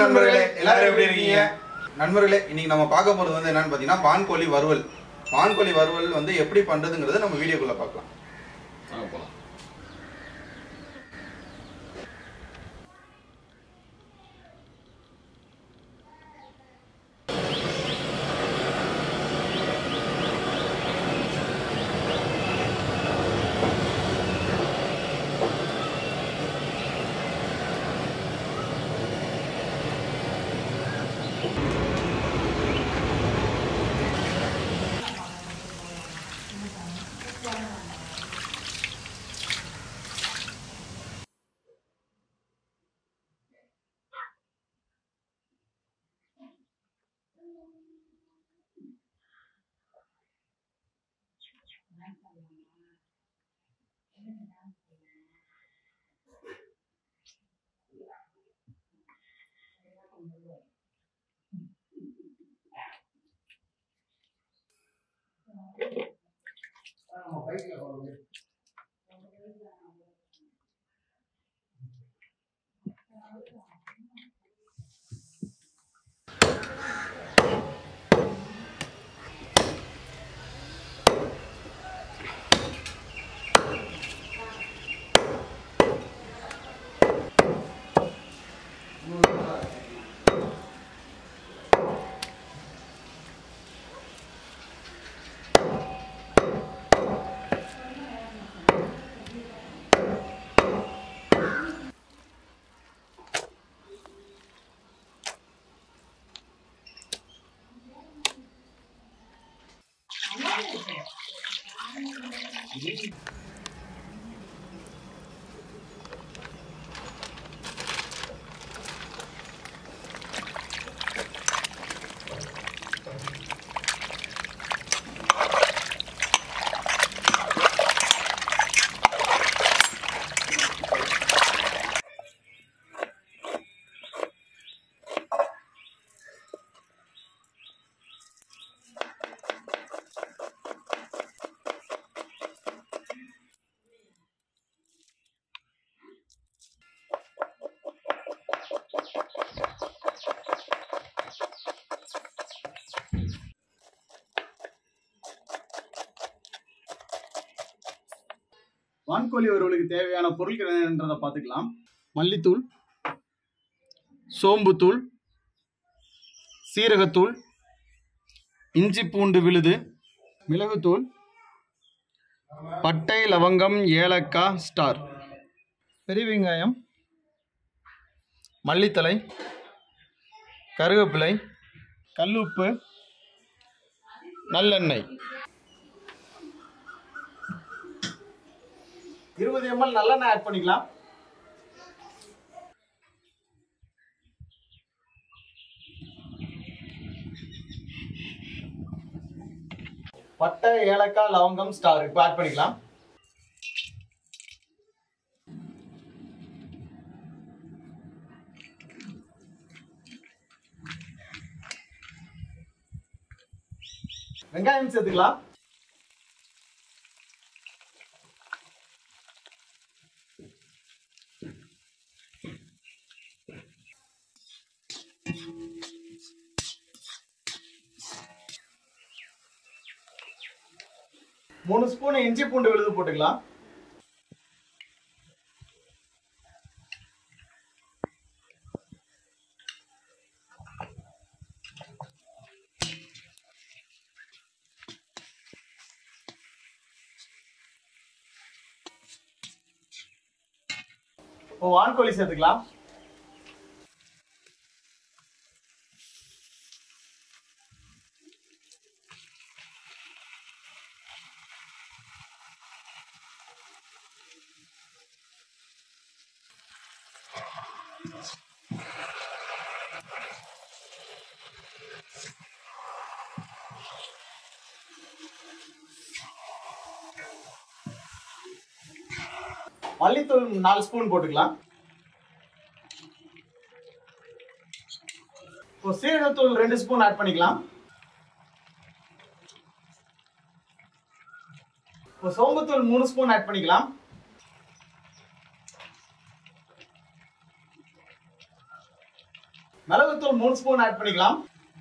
நண்பர்களே எல்லாரும் எப்படி இருக்கீங்க நண்பர்களே இன்னைக்கு நம்ம பார்க்க போறது வந்து என்னன்னு பார்த்தீங்கன்னா பான்கோழி வறுவல் பான்கோழி வறுவல் வந்து எப்படி பண்றதுங்கிறத நம்ம வீடியோக்குள்ள பார்க்கலாம் வாங்க போலாம் வான்கோழி வறுவலுக்கு தேவையான பொருட்கள் என்னன்றதை பார்த்துக்கலாம் மல்லித்தூள் சோம்புத்தூள் சீரகத்தூள் இஞ்சி பூண்டு விழுது மிளகுத்தூள் பட்டை லவங்கம் ஏலக்காய் ஸ்டார் பெரிய வெங்காயம் மல்லித்தலை கருவேப்பிலை கல்லுப்பு நல்லெண்ணெய் இருபது எம்எல் நல்லெண்ணெய் ஆட் பண்ணிக்கலாம் பட்டை ஏலக்காய் லவங்கம் ஸ்டார் இப்போ ஆட் பண்ணிக்கலாம் வெங்காயம் சேர்த்துக்கலாம் மூணு ஸ்பூன் இஞ்சி பூண்டு விழுது போட்டுக்கலாம் இப்போ வான்கோழி சேர்த்துக்கலாம் மல்லித்தூள் நாலு ஸ்பூன் போட்டுக்கலாம் இப்போ சீரகத்தூள் ரெண்டு ஸ்பூன் ஆட் பண்ணிக்கலாம் இப்போ சோம்புத்தூள் மூணு ஸ்பூன் ஆட் பண்ணிக்கலாம் மிளகுத்தூள் மூணு ஸ்பூன் ஆட் பண்ணிக்கலாம்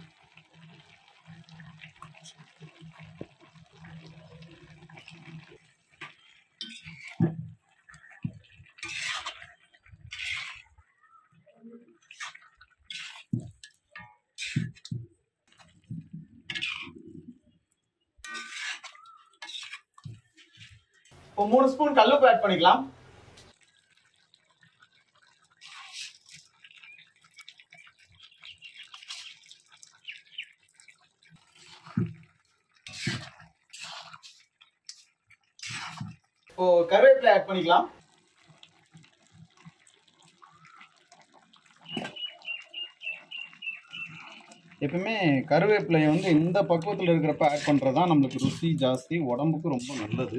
இப்போ மூணு ஸ்பூன் கல்லுப்பு ஆட் பண்ணிக்கலாம் இப்போ கருவேப்பிலை ஆட் பண்ணிக்கலாம் எப்பவுமே கருவேப்பிலையை வந்து இந்த பக்குவத்தில் இருக்கிறப்ப ஆட் பண்ணுறது தான் நம்மளுக்கு ருசி ஜாஸ்தி உடம்புக்கு ரொம்ப நல்லது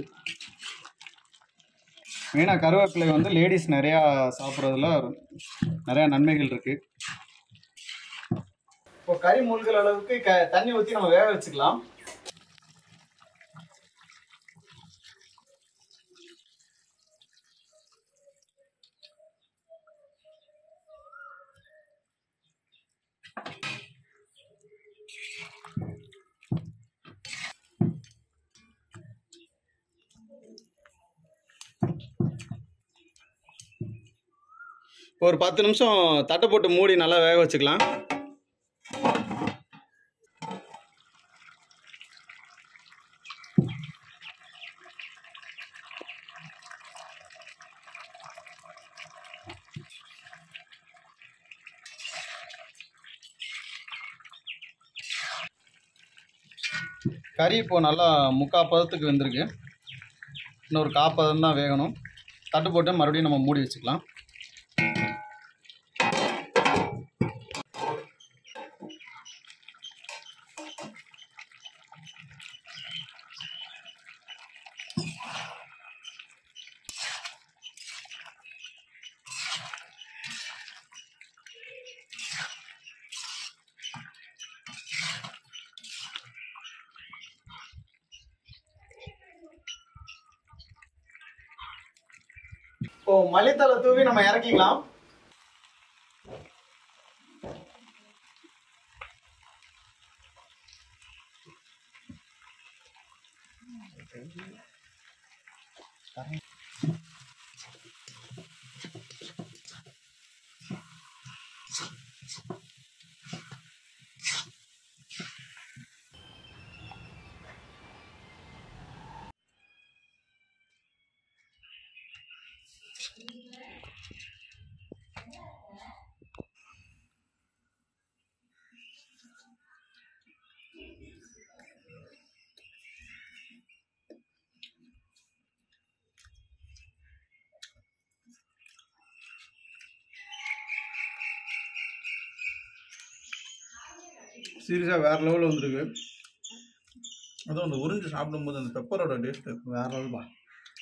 மெயினாக கருவேப்பிலை வந்து லேடிஸ் நிறையா சாப்பிட்றதுல நிறையா நன்மைகள் இருக்குது இப்போ கறி மூழ்கிற அளவுக்கு க- தண்ணி ஊற்றி நம்ம வேக வச்சுக்கலாம் ஒரு பத்து நிமிஷம் தட்டை போட்டு மூடி நல்லா வேக வச்சுக்கலாம் கறி இப்போ நல்லா முக்கால் பதத்துக்கு வெந்திருக்கு இன்னொரு காப்பதம் தான் வேகணும் தட்டு போட்டு மறுபடியும் நம்ம மூடி வச்சுக்கலாம் இப்போ மல்லித்தலை தூவி நம்ம இறக்கிக்கலாம் சீரியஸாக வேற லெவலில் வந்திருக்கு அதுவும் அந்த உறிஞ்சு சாப்பிடும்போது அந்த பெப்பரோட டேஸ்ட் வேற லெவல் பா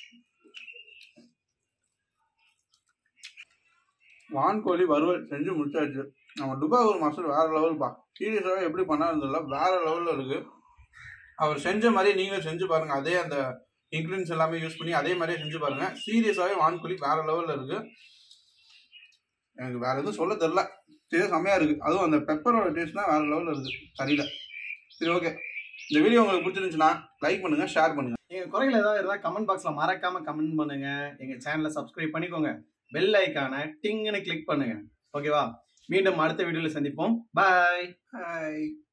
வான்கோழி வறுவல் செஞ்சு முடிச்சாச்சு நம்ம துபாய் ஒரு மாஸ்டர் வேற லெவல் பா சீரியஸாகவே எப்படி பண்ணாருந்ததில்ல வேற லெவலில் இருக்கு அவர் செஞ்ச மாதிரி நீங்களும் செஞ்சு பாருங்க அதே அந்த இன்க்ரீடியன்ஸ் எல்லாமே யூஸ் பண்ணி அதே மாதிரியே செஞ்சு பாருங்க சீரியஸாகவே வான்கோழி வேற லெவலில் இருக்கு எனக்கு வேற எதுவும் சொல்ல தெரில சரி செம்மையா இருக்கு அதுவும் அந்த பெப்பரோட டேஸ்ட்னா வேற லெவலில் இருக்கு கறியில சரி ஓகே இந்த வீடியோ உங்களுக்கு பிடிச்சிருந்துச்சுன்னா லைக் பண்ணுங்க ஷேர் பண்ணுங்க எங்க குறைகள் ஏதாவது இருந்தால் கமெண்ட் பாக்ஸ்ல மறக்காம கமெண்ட் பண்ணுங்க எங்க சேனலை சப்ஸ்கிரைப் பண்ணிக்கோங்க பெல் ஐக்கான டிங்னு கிளிக் பண்ணுங்க ஓகேவா மீண்டும் அடுத்த வீடியோல சந்திப்போம் பாய் ஹாய்